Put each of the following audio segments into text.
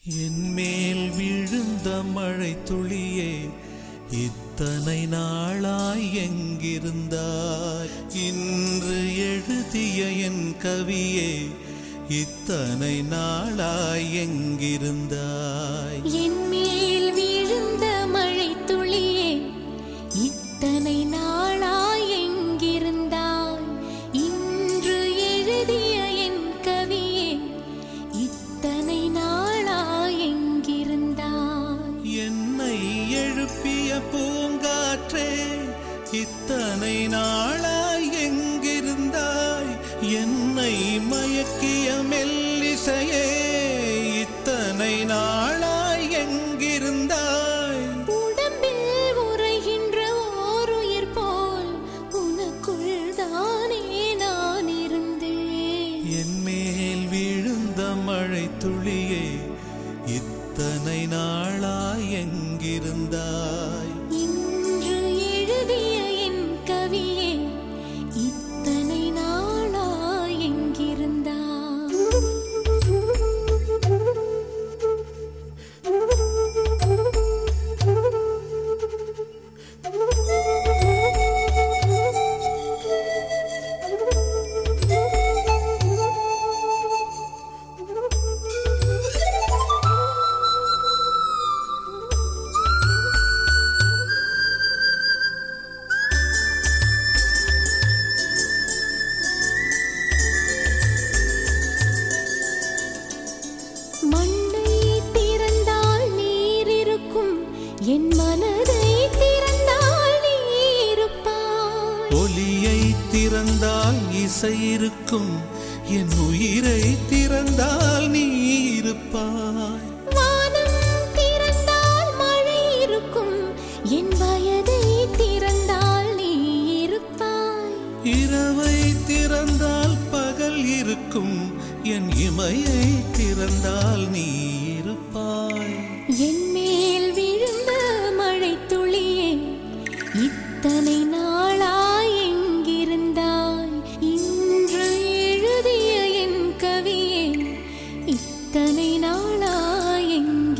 என் மேல் விழுந்த மழை துளியே இத்தனை நாளாய் எங்கிருந்தாய் இன்று எழுதிய என் கவியே இத்தனை நாளாய் எங்கிருந்தாய் என் மேல் விழுந்த மழை துளியே இத்தனை நாளாய் எங்கிருந்தாய் இன்று எழுதிய என் கவியே இத்தனை நாளாய் எங்கிருந்தாய் என்னை எழுப்பிய பூங்காற்றே இத்தனை நாளாய் எங்கிருந்தாய் என்னை மயக்கிய மெல்லிசையே இத்தனை நாளாய் எங்கிருந்தாய் உடம்பில் உறைகின்ற ஓருயிர் போல் உனக்குள் தானே நான் இருந்தேன் என் மேல் விழுந்த மழை துளியே இத்தனை நாளாய் எங்கிருந்தாய் இன்று எழுதிய என் கவியே இத்தனை நாளாய் மண்ணை திறந்தால் நீர் இருக்கும் என் மனதை திறந்தால் நீ இருப்பாய் ஒலியை திறந்தால் இசை இருக்கும் என் உயிரை திறந்தால் நீ இருப்பாய் வானம் திறந்தால் மழை இருக்கும் என் வயதை திறந்தால் நீ இருப்பாய் இரவை திறந்தால் பகல் இருக்கும் என் இமையை திறந்தால் நீ இருப்பாய் என் மேல் விழுந்த மழை துளியே இத்தனை நாளாய் எங்கிருந்தாய் இன்று எழுதிய என் கவியே இத்தனை நாளாய்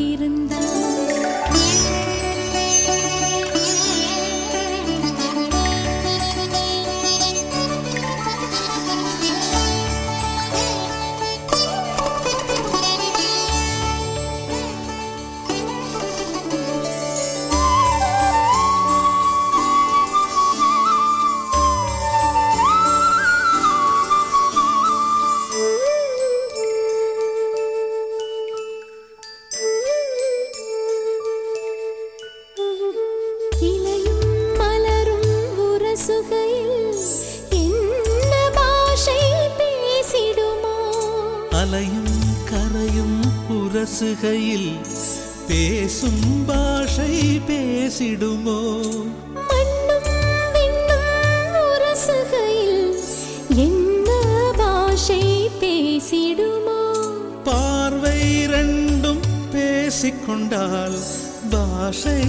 இலையும் மலரும் உரசுகையில் என்ன பாஷை பேசிடுமோ அலையும் கரையும் உரசுகையில் பேசும் பாஷை பேசிடுமோ மண்ணும் விண்ணும் உரசுகையில் என்ன பாஷை பேசிடுமோ பார்வை ரெண்டும் பேசிக்கொண்டால் பாஷை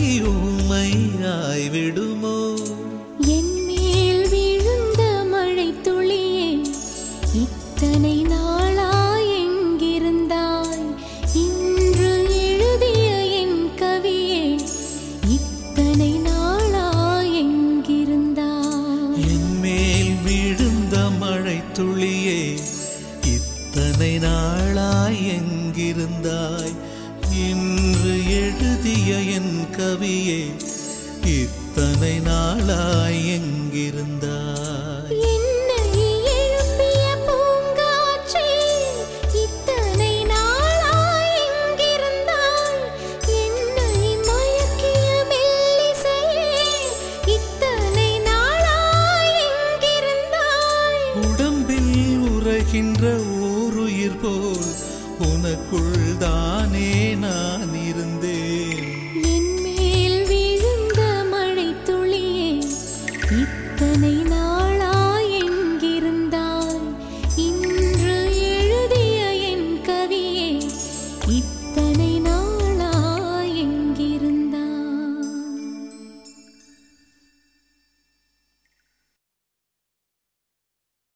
ஊமையாய்விடுமோ என் மேல் விழுந்த மழை துளியே இத்தனை நாளாய் எங்கிருந்தாய் இன்று எழுதிய என் கவியே இத்தனை நாளாய் எங்கிருந்தாய் என் மேல் விழுந்த மழை துளியே இத்தனை நாளாய் எங்கிருந்தாய் இன்று எழுதிய என் கவியே இத்தனை நாளாய் எங்கிருந்தாய் என்னை எழுப்பிய பூங்காற்றே இத்தனை நாளாய் எங்கிருந்தாய் என்னை மயக்கிய மெல்லிசையே இத்தனை நாளாய் எங்கிருந்தாய் உடம்பில் உறைகின்ற ஓருயிர் போல் உனக்குள் தானே நான் இருந்தேன் என் மேல் விழுந்த மழை துளியே இத்தனை